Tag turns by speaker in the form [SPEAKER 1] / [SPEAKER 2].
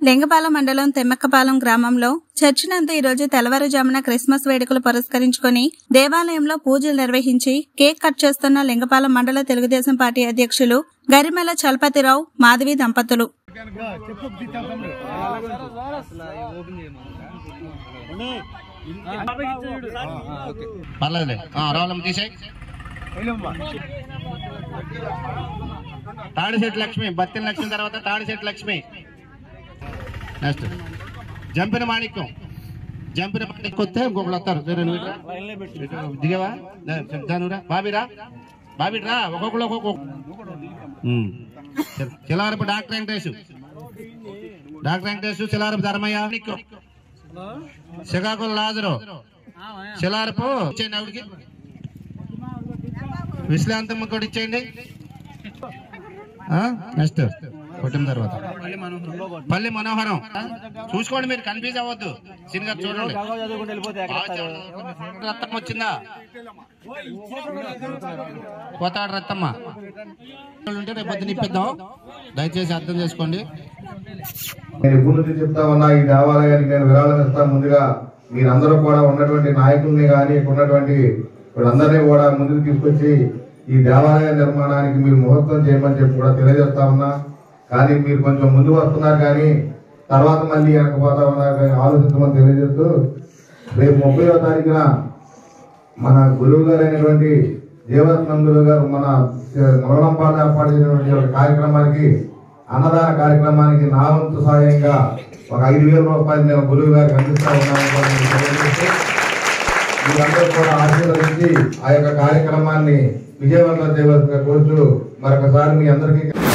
[SPEAKER 1] లింగపాలెం మండలం తెమ్మక్కపాలెం గ్రామంలో చర్చినంతా ఈరోజు తెల్లవారుజామున క్రిస్మస్ వేడుకలు పురస్కరించుకొని దేవాలయంలో పూజలు నిర్వహించి కేక్ కట్ చేస్తున్న లింగపాలెం మండల తెలుగుదేశం పార్టీ అధ్యక్షులు గరిమెల చలపతిరావు మాధవి దంపతులు
[SPEAKER 2] పర్లేదులే రావాలమ్మ తీసేయి తాడిశెట్టి లక్ష్మి బత్తిన లక్ష్మి తర్వాత తాడిశెట్టి లక్ష్మి నెక్స్ట్ జంపిన మాణిక్యం జంపిన మాణిక్యం వస్తే ఇంకొకళ్ళు వస్తారు జర నువ్వు ఇట్రా. ఇటు దిగవా దానురా బాబిరా బాబిరా ఒక్కొక్కరు ఒక్కొక్క ఉమ్. చిల- Chilarapu doctor Venkatesh doctor Venkatesh Chilarapu Dharmaiah Manikyam Srikakulam Lazar Shilarapu ఇచ్చేయండి ఆవిడకి విశ్రాంతమ్మ కూడా ఇచ్చేయండి నెక్స్ట్ కొట్టిన తర్వాత పల్లి మనోహరం చూసుకోండి మీరు కన్ఫ్యూజ్ అవ్వద్దు సినిగా చూడండి రక్తం వచ్చిందా కోతాడు రత్తమ్మ ఉంటే రేపు పొద్దున ఇప్పిద్దాం దయచేసి అర్థం చేసుకోండి
[SPEAKER 3] నేను ఎప్పటి నుంచి చెప్తా ఉన్నా ఈ దేవాలయానికి నేను విరాళం ఇస్తా ముందుగా మీరందరూ కూడా ఉన్నటువంటి నాయకుల్ని కానీ ఇక్కడ ఉన్నటువంటి వీళ్ళందరినీ కూడా ముందుకు తీసుకొచ్చి ఈ దేవాలయ నిర్మాణానికి మీరు ముహూర్తం చేయమని చెప్పి కూడా తెలియజేస్తా ఉన్నా కానీ మీరు కొంచెం ముందు వస్తున్నారు కానీ తర్వాత మళ్ళీ వెనక పోతా ఉన్నారు కానీ ఆలోచించమని తెలియజేస్తూ రేపు ముప్పైవ తారీఖున మన గురువు గారు అయినటువంటి జీవరత్నం గురువు గారు మన మురళంపాడు ఏర్పాటు చేసినటువంటి ఒక కార్యక్రమానికి అన్నదాన కార్యక్రమానికి నా వంతు సహాయంగా ఒక ఐదు వేల రూపాయలు నేను గురువు గారికి అందిస్తా ఉన్నాను కూడా మీకు తెలియజేస్తూ మీరందరూ కూడా ఆశీర్వదించి ఆ యొక్క కార్యక్రమాన్ని విజయవంతం చేయవలసిన కోరుచు మరొకసారి మీ అందరికీ